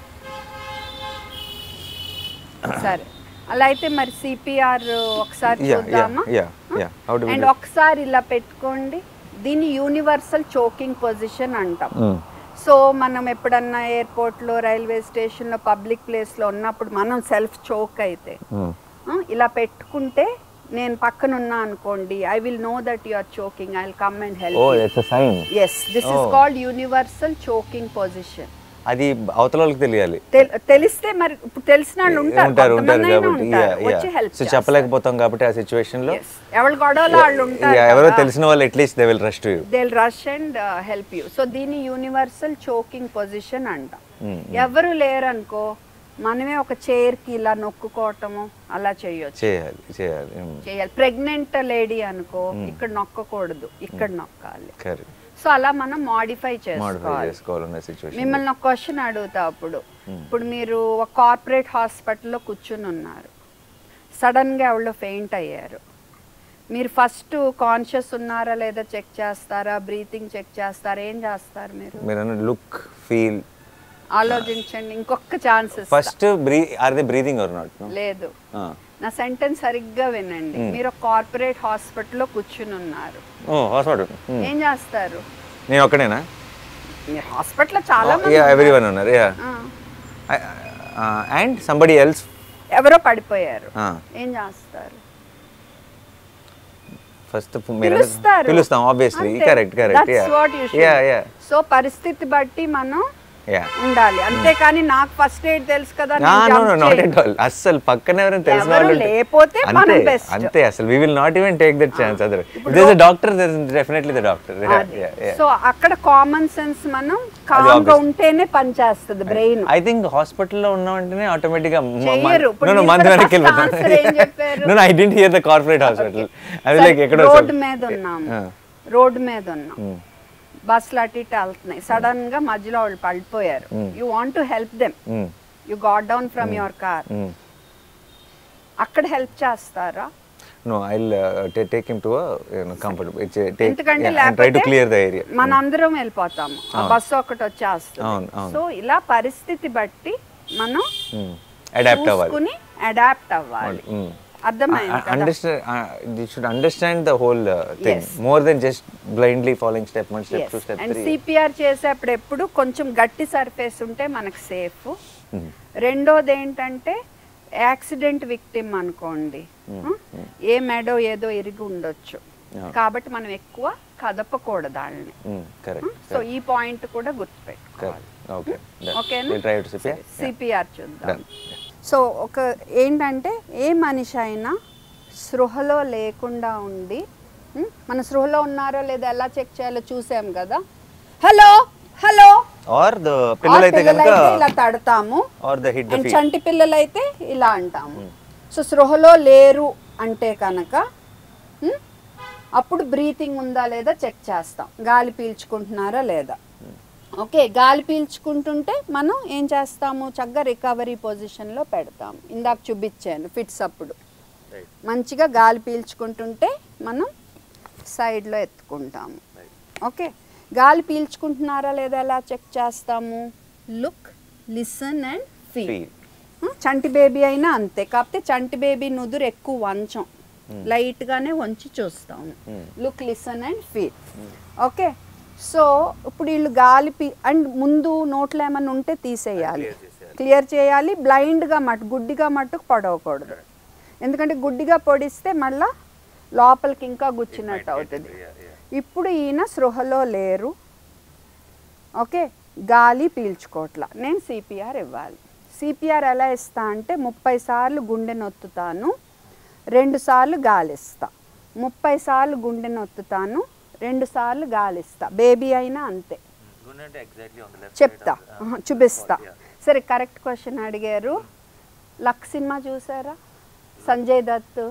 సరే అలా అయితే మరి సిపిఆర్ ఒకసారి Yeah, yeah, చూద్దామా yeah, yeah. How do we and do? ఒకసారి ఇలా పెట్టుకోండి దీన్ని యూనివర్సల్ చోకింగ్ పొజిషన్ అంటాం Mm. సో మనం ఎప్పుడన్నా ఎయిర్పోర్ట్లో రైల్వే స్టేషన్లో పబ్లిక్ ప్లేస్లో ఉన్నప్పుడు మనం సెల్ఫ్ చోక్ అయితే Mm. ఆ, ఇలా పెట్టుకుంటే నేను పక్కన ఉన్నా అనుకోండి I will know that you are choking I will come and Oh, help it's a sign. Yes this is Oh. Called universal choking position అది అవతల వాళ్ళకి తెలియాలి తెలిస్తే మరి ఇప్పుడు తెలిసిన వాళ్ళు ఉంటారు ఉంటారు ఉంటారు కొంతమంది అయినా కాబట్టి ఉంటారు. yeah, వచ్చి yeah. హెల్ప్ సో చెప్పలేకపోతాం కాబట్టి ఆ సిచ్యువేషన్ లో ఎవరి గొడవలో వాళ్ళు ఉంటారు Yeah, ఎవరో తెలిసిన వాళ్ళు at least they will rush to you they rush and help you so దీన్ని యూనివర్సల్ చోకింగ్ పొజిషన్ అంటాం Mm, ఎవరు లేరనుకో మనమే ఒక చైర్ కి ఇలా నొక్కుకోవటము అలా చేయొచ్చు చేయాలి చేయాలి చేయాలి ప్రెగ్నెంట్ లేడీ అనుకో ఇక్కడ నొక్కకూడదు ఇక్కడ నొక్కాలి కరెక్ట్ సో అలా మనం మాడిఫై మాడిఫై చేసుకోవాలి చేసుకోవాలన్న సిచ్యువేషన్ మిమ్మల్ని ఒక క్వశ్చన్ అడుగుతా అప్పుడు ఇప్పుడు మీరు ఒక కార్పొరేట్ హాస్పిటల్లో కూర్చుని ఉన్నారు సడన్గా ఎవరో ఫెయింట్ అయ్యారు మీరు ఫస్ట్ కాన్షియస్ ఉన్నారా లేదా చెక్ చేస్తారా బ్రీతింగ్ చెక్ చేస్తారా ఏం చేస్తారు మీరు మీరు లుక్ ఫీల్ ఆలోచించండి ఇంకొక ఛాన్స్ ఫస్ట్ బ్రీ are they breathing or not లేదు నా సెంటెన్స్ సరిగ్గా వినండి మీరు ఒక కార్పొరేట్ హాస్పిటల్లో కూర్చుని ఉన్నారు ఓ హాస్పిటల్ ఏం చేస్తారు నేను ఒక్కడేనా మీరు హాస్పిటల్లో చాలా మంది యా ఎవ్రీ ఉన్నారు. వన్ ఉన్నారు యా ఆ, అండ్ సంబడి ఎల్స్ ఎవరో పడిపోయారు ఏం చేస్తారు ఫస్ట్ పిలుస్తారు పిలుస్తాం ఆబ్వియస్లీ అంతే. Correct correct That's what you should. Yeah yeah so పరిస్థితి బట్టి మనం యా ఉండాలి అంతేకాని నాకు ఫస్ట్ ఎయిడ్ తెలుసు కదా నో నేను నో jump నాట్ చేయను. ఎట్ ఆల్ అస్సలు పక్కన ఎవరైనా తెలిసిన ఎవరు వాళ్ళు ఉంటే- లేకపోతే మనం అంతే best. అంతే అసలు we will not even take that chance other ఇప్పుడు this doctor this definitely the doctor అది. సో అక్కడ కామన్ సెన్స్ మనం కామ్ గా obvious. ఉంటేనే పనిచేస్తుంది బ్రెయిన్ ఐ థింక్ హాస్పిటల్లో ఉన్న వెంటనే ఆటోమేటిక్ గా చెయ్యరు. ఇప్పుడు నో మీరు మంత్ కూడా వెనక్కి first answer ఏం చెప్పారు? వెళ్ళిపోతాను no I didn't hear the corporate hospital అది లైక్ ఎక్కడో రోడ్డు మీద ఉన్నాము రోడ్డు మీద ఉన్నాం బస్సులు అటు ఇటు వెళ్తున్నాయి సడన్ గా మధ్యలో వాళ్ళు పడిపోయారు you want to help them you got down from your car అక్కడ హెల్ప్ చేస్తారా no I take him to comfortable ఎందుకంటే ట్రై టు లేకపోతే క్లియర్ ద ఏరియా మనందరం వెళ్ళిపోతాము ఆ బస్సు ఒకటి అవును, వచ్చేస్తుంది అవును. సో ఇలా పరిస్థితి బట్టి మనం అడాప్ట్ అవ్వాలి చూసుకుని అడాప్ట్ అవ్వాలి అర్థమైంది కదా? Understand the should understand the whole thing Yes. More then just blindly following step one step two step and three CPR చేసేప్పుడు ఎప్పుడు కొంచెం గట్టి సర్ఫేస్ ఉంటే మనకు సేఫ్ రెండోది ఏంటంటే యాక్సిడెంట్ విక్టిమ్ అనుకోండి ఆ? ఏ మెడో ఏదో ఇరిగి ఉండొచ్చు Yeah. కాబట్టి మనం ఎక్కువ కదపకూడదు వాళ్ళని కరెక్ట్ సో ఈ పాయింట్ కూడా గుర్తుపెట్టుకోవాలి కరెక్ట్ ఓకే ఓకేనా ట్రై టు సిపి సిపిఆర్ చూద్దాం డన్ సో ఒక ఏంటంటే ఏ మనిషి అయినా స్పృహలో లేకుండా ఉండి ఉం, మన స్పృహలో ఉన్నారో లేదా ఎలా చెక్ చేయాలో చూసాం కదా హలో హలో ఆర్ ద పిల్లలైతే కనుక పిల్లలైతే ఇలా తడతాము or the hit the and feet చంటి పిల్లలైతే ఇలా అంటాము సో స్పృహలో లేరు అంటే కనుక ఉం, అప్పుడు బ్రీతింగ్ ఉందా లేదా చెక్ చేస్తాం గాలి పీల్చుకుంటున్నారా లేదా ఓకే గాలి పీల్చుకుంటుంటే మనం ఏం చేస్తాము చక్కగా రికవరీ పొజిషన్లో పెడతాం ఇందాక చూపించాను ఫిట్స్ అప్పుడు మంచిగా గాలి పీల్చుకుంటుంటే మనం సైడ్లో ఎత్తుకుంటాము ఓకే గాలి పీల్చుకుంటున్నారా లేదా ఎలా చెక్ చేస్తాము look listen and feel feel ఉం, చంటి బేబీ అయినా అంతే కాకపోతే చంటి బేబీ నుదురు ఎక్కువ వంచం లైట్గానే వంచి చూస్తాము look listen and feel okay so ఇప్పుడు వీళ్ళు గాలి పీ అండ్ ముందు నోట్లో ఏమైనా ఉంటే తీసేయాలి క్లియర్ చేయాలి బ్లైండ్గా మటు గుడ్డిగా మట్టుకు పడవకూడదు ఎందుకంటే గుడ్డిగా పొడిస్తే మళ్ళా లోపలికి ఇంకా గుచ్చినట్టు అవుతుంది ఇప్పుడు ఈయన సృహలో లేరు ఓకే గాలి పీల్చుకోవట్ల నేను సిపిఆర్ ఇవ్వాలి సిపిఆర్ ఎలా ఇస్తా అంటే ముప్పై సార్లు గుండె నొత్తుతాను రెండు సార్లు గాలిస్తా ముప్పై సార్లు గుండె నొత్తుతాను రెండు సార్లు గాలిస్తా బేబీ అయినా అంతే చెప్తా ఆహా, చూపిస్తా సరే కరెక్ట్ క్వశ్చన్ అడిగారు లక్ సినిమా చూసారా సంజయ్ దత్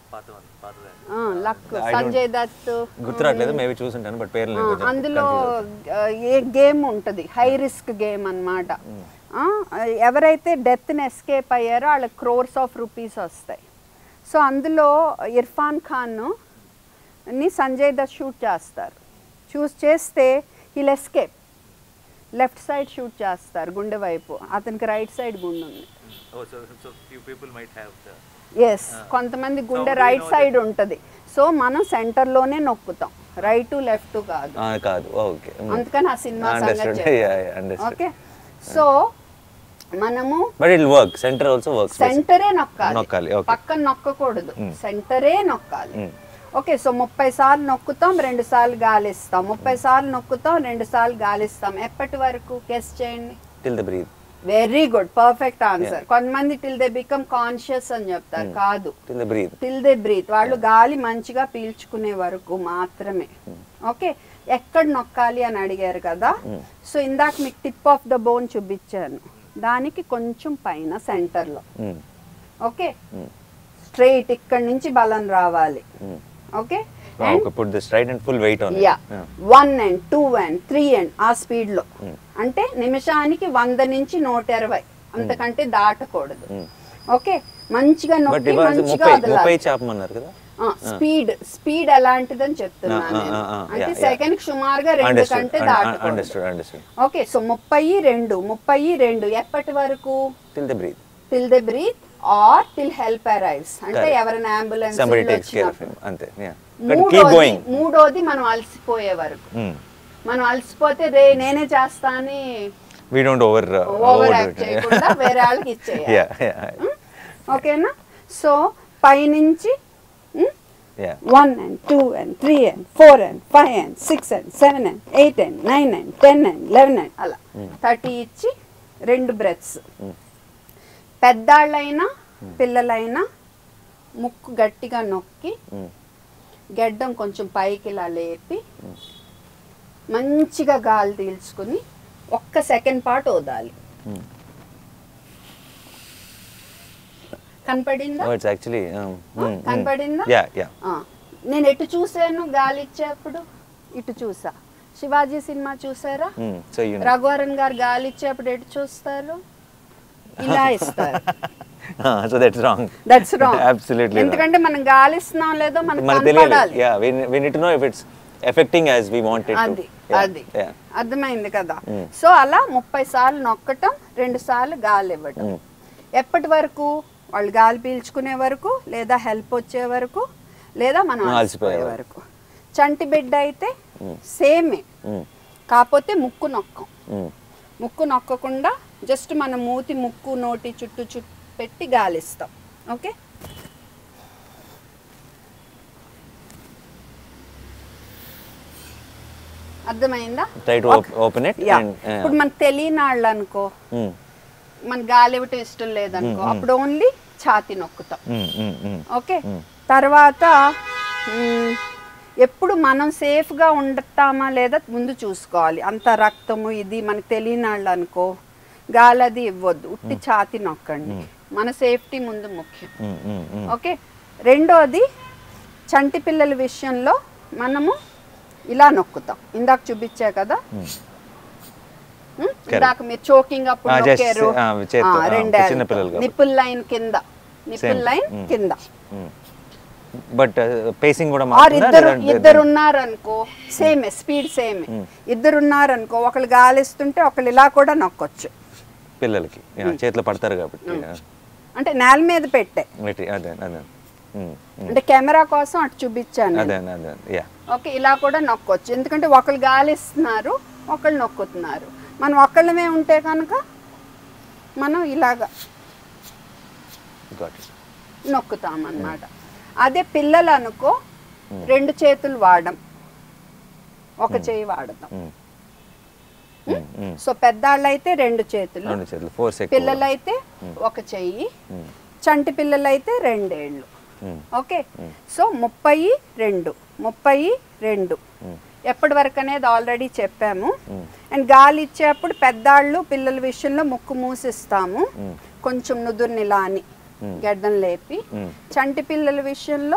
ఆ, లక్ సంజయ్ దత్ గుర్తు రావట్లేదు మేబీ చూసుంటాను బట్ పేర్లు ఆ, కొంచెం అందులో confuse ఆ, ఏ గేమ్ ఉంటుంది హై రిస్క్ గేమ్ అన్నమాట ఆ, ఎవరైతే డెత్ని ఎస్కేప్ అయ్యారో వాళ్ళకి క్రోర్స్ ఆఫ్ రూపీస్ వస్తాయి సో అందులో ఇర్ఫాన్ ఖాన్ ని సంజయ్ దత్ షూట్ చేస్తారు చూస్ చేస్తే హీల్ ఎస్కేప్ లెఫ్ట్ సైడ్ షూట్ చేస్తారు గుండె వైపు అతనికి రైట్ సైడ్ గుండె ఉంది Oh, so, so few people might have the. Yes కొంతమంది గుండె రైట్ సైడ్ ఉంటుంది సో మనం సెంటర్లోనే నొక్కుతాం రైట్ లెఫ్ట్ కాదు ఆ, కాదు ఓకే అందుకని ఆ సినిమా Understood. సంగతి Yeah, yeah, understood. Okay so మనము but it work centre also works సెంటరే నొక్కాలి నొక్కాలి, okay. పక్కన నొక్కకూడదు సెంటరే నొక్కాలి ఓకే సో ముప్పై సార్లు నొక్కుతాం రెండు సార్లు గాలిస్తాం ముప్పై సార్లు నొక్కుతాం రెండు సార్లు గాలిస్తాం ఎప్పటి వరకు గెస్ చేయండి till the breathe very good perfect answer కొంతమంది టిల్ దే బికమ్ కాన్షియస్ అని చెప్తారు కాదు till the breathe till they breathe వాళ్ళు గాలి మంచిగా పీల్చుకునే వరకు మాత్రమే ఓకే ఎక్కడ నొక్కాలి అని అడిగారు కదా సో ఇందాక మీకు టిప్ ఆఫ్ ద బోన్ చూపించాను దానికి కొంచెం పైన సెంటర్లో ఓకే స్ట్రైట్ ఇక్కడ నుంచి బలం రావాలి okay okay put this right and full weight on yeah one and two and three and ఆ స్పీడ్ లో అంటే నిమిషానికి వంద నుంచి నూట ఇరవై అంతకంటే దాటకూడదు ఓకే మంచిగా బట్ నొక్కి ఇవాళ మంచిగా ముప్పై ముప్పై వదలాలి చేపమన్నారు కదా స్పీడ్ స్పీడ్ ఎలాంటిదని చెప్తున్నాను ఆ, ఆ, నేను. ఆ, అంటే yeah, yeah. సెకండ్ సుమారుగా రెండు అండర్స్టూడ్ కంటే దాటకూడదు అండర్స్టూడ్ అండర్స్టూడ్ ఓకే సో ముప్పై రెండు ముప్పై రెండు ఎప్పటి వరకు till the breathe till the breathe or till help arrives అంటే Correct. ఎవరైనా ambulance somebody takes care of him అంతే యా బట్ కీప్ మూడోది గోయింగ్ మూడోది మనం అలసిపోయే వరకు మనం అలసిపోతే రే నేనే చేస్తా అని we don't over over act చేయకుండా వేరే వాళ్ళకి ఇచ్చేయాలి యా యా ఓకేనా సో పైనుంచి yeah one and two and three and four and five and six and seven and eight and nine and ten and eleven and అలా థర్టీ ఇచ్చి రెండు బ్రెత్స్ పెద్దాళ్ళైనా పిల్లలైనా ముక్కు గట్టిగా నొక్కి గెడ్డం కొంచెం పైకి ఇలా లేపి మంచిగా గాలి తీల్చుకుని ఒక్క సెకండ్ పాటు వదాలి కనపడిందా ఇట్స్ యాక్చువల్లీ కనపడిందా యా యా ఆ, నేను ఎటు చూసాను గాలి ఇచ్చేప్పుడు ఇటు చూసా శివాజీ సినిమా చూసారా సో యు రఘువరన్ గారు గాలి ఇచ్చేప్పుడు ఎటు చూస్తారు ఇలా ఇస్తారు so that's wrong that's wrong absolutely ఎందుకంటే మనం గాలి ఇస్తున్నాం లేదో మనకు మనకు తెలియాలి కనపడాలి yeah we need to know if it's effecting as we want it అది అది యా అర్థమైంది కదా సో అలా ముప్పై సార్లు నొక్కటం రెండు సార్లు గాలి ఇవ్వటం ఎప్పటి వరకు వాళ్ళు గాలి పీల్చుకునే వరకు లేదా హెల్ప్ వచ్చే వరకు లేదా మనం మనం అలసిపోయే అలసిపోయే వరకు చంటి బిడ్డ అయితే సేమే కాకపోతే ముక్కు నొక్కం ముక్కు నొక్కకుండా జస్ట్ మన మూతి ముక్కు నోటి చుట్టూ చుట్టూ పెట్టి గాలిస్తాం ఓకే అర్థమైందా try to open it yeah and ఇప్పుడు మనకు తెలియని వాళ్ళు అనుకో మన గాలి ఇవ్వటం ఇష్టం లేదనుకో అప్పుడు ఓన్లీ ఛాతి నొక్కుతాం ఓకే తర్వాత మ్, ఎప్పుడు మనం సేఫ్గా ఉండటామా లేదా ముందు చూసుకోవాలి అంత రక్తము ఇది మనకు తెలియని వాళ్ళు అనుకో గాలి అది ఇవ్వద్దు ఉట్టి ఛాతి నొక్కండి మన సేఫ్టీ ముందు ముఖ్యం ఓకే రెండోది చంటి పిల్లల విషయంలో మనము ఇలా నొక్కుతాం ఇందాక చూపించా కదా ఉమ్, ఇందాక మీరు చోకింగ్ అప్పుడు Ah, just, నొక్కారు ah, చేత్తో, ah, రెండే చిన్న పిల్లలు కాబట్టి. నిప్పుల్ లైన్ కింద నిప్పుల్ Same. Line Mm. కింద బట్ పేసింగ్ కూడా ఆర్ మారుతుందా ఇద్దరు లేదంటే- ఇద్దరు ఉన్నారనుకో సేమే స్పీడ్ సేమే ఇద్దరు ఉన్నారనుకో ఒకళ్ళు గాలిస్తుంటే ఒకళ్ళు ఇలా కూడా నొక్కొచ్చు పిల్లలకి Yeah, చేతిలో పడతారు కాబట్టి Yeah. అంటే నేల మీద పెట్టే Meti- అదే అదే ఉమ్, ఉమ్. అంటే కెమెరా కోసం అటు చూపించాను అదే నేను. అదే యా ఓకే ఇలా కూడా నొక్కొచ్చు ఎందుకంటే ఒకళ్ళు గాలి ఇస్తున్నారు ఒకళ్ళు నొక్కుతున్నారు మనం ఒక్కళ్ళమే ఉంటే కనుక మనం ఇలాగా గాట్ నొక్కుతాం అన్నమాట అదే పిల్లలు అనుకో రెండు చేతులు వాడడం ఒక చేయి వాడతాం సో పెద్దాళ్ళు అయితే రెండు చేతులు రెండు చేతులు ఫోర్స్ పిల్లలైతే ఒక చెయ్యి చంటి పిల్లలైతే రెండేళ్ళు ఓకే సో ముప్పై రెండు ముప్పై రెండు ఎప్పటి వరకు అనేది ఆల్రెడీ చెప్పాము అండ్ గాలి ఇచ్చేప్పుడు పెద్దాళ్ళు పిల్లల విషయంలో ముక్కు మూసిస్తాము కొంచెం నుదురుని ఇలా అని గడ్డం లేపి చంటి పిల్లల విషయంలో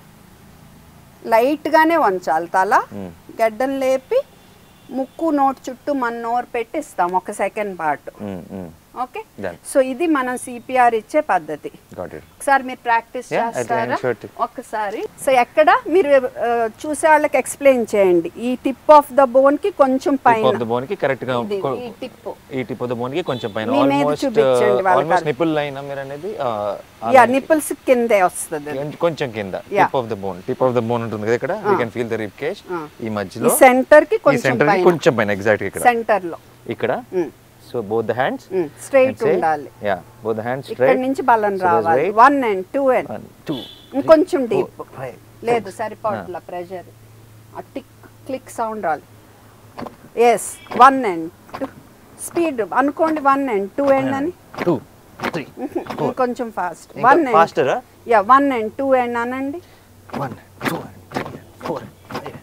లైట్గానే వంచాలి తల గడ్డం లేపి ముక్కు నోట్ చుట్టూ మన నోరు పెట్టి ఇస్తాం ఒక సెకండ్ పాటు ఓకే Done. సో ఇది మనం సిపిఆర్ ఇచ్చే పద్ధతి గాట్ ఇట్ ఒకసారి మీరు ప్రాక్టీస్ Yeah, I చేస్తారా can show it. ఒక్కసారి సో ఎక్కడ మీరు ఆ, చూసే వాళ్ళకి ఎక్స్ప్లెయిన్ చేయండి ఈ టిప్ ఆఫ్ ద బోన్ కి కొంచెం టిప్ ఆఫ్ ద పైన బోన్ కి కరెక్ట్ గా ఇది, కొ- ఈ టిప్ ఈ టిప్ ఆఫ్ ద బోన్ కి కొంచెం పైన మీ మీద ఆల్మోస్ట్ చూపించండి వాళ్ళకి ఆల్మోస్ట్ అది. నిపుల్ లైన్ మీరు అనేది ఆ, ఆ యా line కి నిపుల్స్ కిందే వస్తుంది కొంచెం- కొంచెం కింద Yeah. Tip of the bone tip of the bone ఉంటుంది కదా ఇక్కడ you can feel the rib cage ఈ ఈ మధ్యలో సెంటర్ కి ఈ కొంచెం సెంటర్ కి పైన కొంచెం పైన ఎగ్జాక్ట్ ఇక్కడ సెంటర్ లో ఇక్కడ so both the hands straight ఉండాలి యా బోత్ ద హ్యాండ్స్ ఇక్కడ స్ట్రైట్ నుంచి బలం So that's రావాలి right. One and two and 1 2 ఇంకొంచెం డీప్ five, లేదు సరిపోట్ల ప్రెషర్ ఆ టిక్ క్లిక్ సౌండ్ రాలి yes one and two speed అనుకోండి వన్ అండ్ టూ అండ్ అని 2 3 ఇంకొంచెం ఫాస్ట్ వన్ అండ్ faster ఆ? Yeah one and two and అనండి 1 2 3 4 5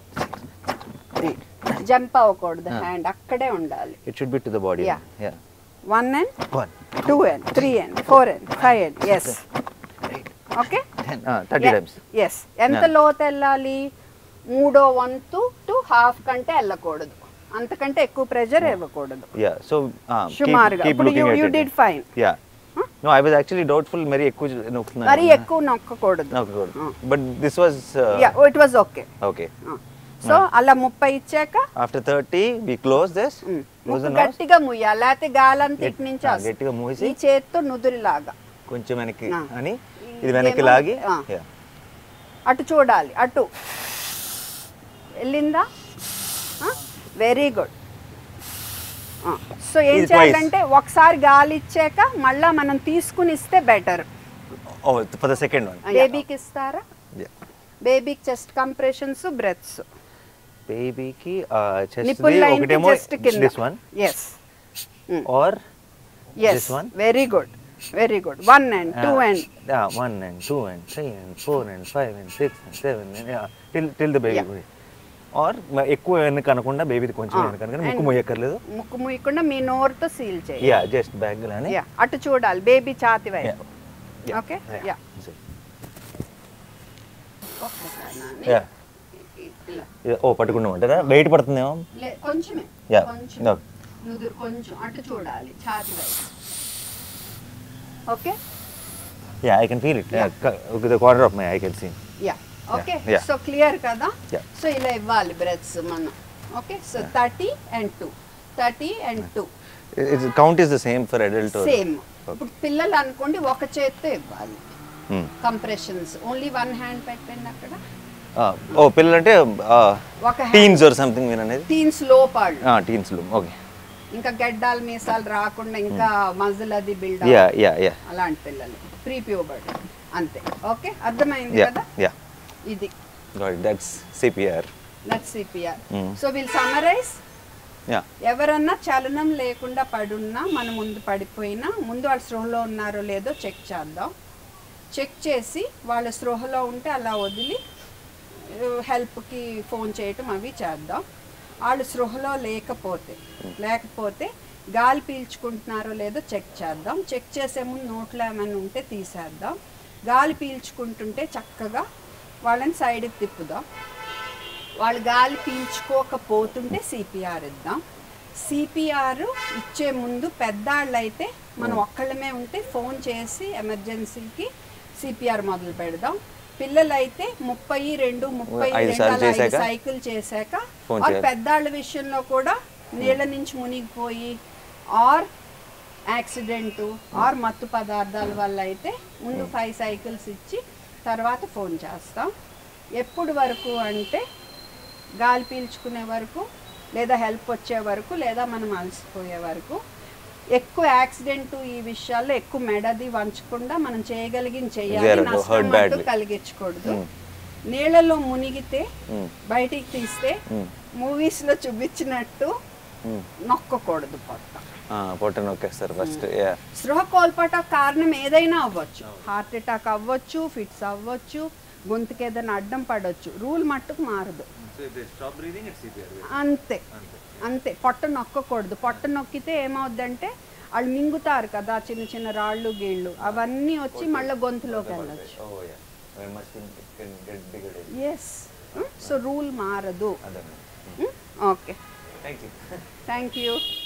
6 8 జంప్ అవ్వకూడదు హ్యాండ్ అక్కడే ఉండాలి it should be to the body Yeah. yeah one and 1 two and three and four and five and yes 8 okay 10 ah 30 times yes ఎంత Yeah. లోతు వెళ్ళాలి మూడో వంతు టు హాఫ్ కంటే వెళ్ళకూడదు అంతకంటే ఎక్కువ ప్రెషర్ ఇవ్వకూడదు yeah so uh, keep, సుమారుగా keep ఇప్పుడు looking you at you it did fine yeah no i was actually doubtful మరి ఎక్కువ నొక్కుతున్నాను మరి ఎక్కువ నొక్కకూడదు నొక్కకూడదు but this was uh, yeah it was okay okay so అలా ముప్పై ఇచ్చాక after 30 we close this um, close ముక్కు the nose గట్టిగా ముయ్యాలి లేకపోతే గాలంతా ఇటు నుంచి ఆ, వస్తుంది. గట్టిగా మూసి ఈ చేత్తో నుదురులాగా కొంచెం వెనక్కి ఆ. అని ఇది వెనక్కి ఇదేమో- లాగి ఆ. yeah. అటు చూడాలి అటు వెళ్ళిందా వెరీ గుడ్ సో ఏం ఇది twice. చేయాలంటే ఒకసారి గాలి ఇచ్చాక మళ్ళా మనం తీసుకుని ఇస్తే better oh for the second one బేబీకి ఇస్తారా yeah బేబీకి చెస్ట్ కంప్రెషన్స్ బ్రెత్స్ బేబీకి చెస్ట్ నిపుల్ లైన్ ఒకటేమో చెస్ట్ కింద this one yes or yes This one? Very good very good one and two and yeah one and two and three and four and five and six and seven and yeah till till the baby Yeah. or ఎక్కువ వెనక అనకుండా బేబీది కొంచెం Ah. వెనక అనకుండా ముక్కు And- మొయ్యక్కర్లేదు ముక్కు ముయ్యకుండా మీ నోరుతో సీల్ చేయాలి యా జస్ట్ బ్యాగ్ లానే యా అటు చూడాలి బేబీ ఛాతి వైపు Yeah. Okay Yeah. Yeah So, ఒక్కసారి నాని. yeah. ఇలా. Yeah, ఓ పట్టుకుండా ఉంటుందా వెయిట్ పడుతుందేమో లే- కొంచెమే Yeah. కొంచెం No. నుదురు కొంచెం అటు చూడాలి ఛాతి వైపు okay yeah I can feel it the corner of my I can see yeah okay yeah. So clear కదా Yeah. సో ఇలా ఇవ్వాలి బ్రెత్స్ మనం okay so thirty and two thirty and two count is the same for adult same ఇప్పుడు పిల్లలు అనుకోండి ఒక చేత్తో ఇవ్వాలి కంప్రెషన్స్ ఓన్లీ వన్ హ్యాండ్ పెట్టండి అక్కడ ఓ పిల్లలంటే ఒక hand. టీన్స్ ఆర్ సంథింగ్ మీరు అనేది టీన్స్ లోపాళ్ళు టీన్స్లో ఓకే ఇంకా గడ్డాలు మీసాలు రాకుండా ఇంకా మజిల్ అది బిల్డ్ యా యా యా అలాంటి పిల్లలు ప్రీ ప్యూబర్డ్ అంతే ఓకే అర్థమైంది యా కదా యా ఇది that's CPR let's CPR Mm. So will summarise yeah ఎవరన్నా చలనం లేకుండా పడున్నా మన ముందు పడిపోయినా ముందు వాళ్ళు స్పృహలో ఉన్నారో లేదో చెక్ చేద్దాం చెక్ చేసి వాళ్ళ స్పృహలో ఉంటే అలా వదిలి హెల్ప్కి ఫోన్ చేయటం అవి చేద్దాం వాళ్ళు స్పృహలో లేకపోతే లేకపోతే గాలి పీల్చుకుంటున్నారో లేదో చెక్ చేద్దాం చెక్ చేసే ముందు నోట్లో ఏమైనా ఉంటే తీసేద్దాం గాలి పీల్చుకుంటుంటే చక్కగా వాళ్ళని సైడ్కి తిప్పుదాం వాళ్ళు గాలి పీల్చుకోకపోతుంటే సిపిఆర్ ఇద్దాం సిపిఆర్ ఇచ్చే ముందు పెద్దాళ్ళు అయితే మనం ఒక్కళ్ళమే ఉంటే ఫోన్ చేసి ఎమర్జెన్సీకి సిపిఆర్ మొదలు పెడదాం పిల్లలైతే ముప్పై రెండు ముప్పై ఐదు రెండు సార్లు అలా ఐదు చేశాక సైకిల్ చేశాక ఫోన్ ఆర్ చేయాలి. పెద్దాళ్ళ విషయంలో కూడా నీళ్ళ నుంచి మునిగిపోయి ఆర్ యాక్సిడెంటు ఆర్ మత్తు పదార్థాల వల్ల అయితే ముందు ఫైవ్ సైకిల్స్ ఇచ్చి తర్వాత ఫోన్ చేస్తాం ఎప్పుడు వరకు అంటే గాలి పీల్చుకునే వరకు లేదా హెల్ప్ వచ్చే వరకు లేదా మనం అలసిపోయే వరకు ఎక్కువ యాక్సిడెంట్ ఈ విషయాల్లో ఎక్కువ మెడది వంచకుండా మనం చేయగలిగిన చేయాలి చేయాలి, నష్టం hurt అంటూ badly. కలిగించకూడదు నీళ్ళలో మునిగితే Mm. బయటికి తీస్తే Mm. మూవీస్ లో చూపించినట్టు Mm. నొక్కకూడదు పొట్ట ఆ, పొట్ట నొక్కేస్తారు ఫస్ట్ యా స్పృహ కోల్పోట కారణం ఏదైనా అవ్వచ్చు హార్ట్ అటాక్ అవ్వచ్చు ఫిట్స్ అవ్వచ్చు గొంతుకి ఏదైనా అడ్డం పడవచ్చు రూల్ మట్టుకు మారదు So if they stop breathing, it's CPR. అంతే అంతే పొట్ట నొక్కకూడదు పొట్ట నొక్కితే ఏమవుద్దంటే వాళ్ళు మింగుతారు కదా చిన్న చిన్న రాళ్ళు గీళ్ళు అవన్నీ వచ్చి మళ్ళీ గొంతులోకి వెళ్ళచ్చు oh yeah must can get bigger yes so rule మారదు అదే okay thank you thank you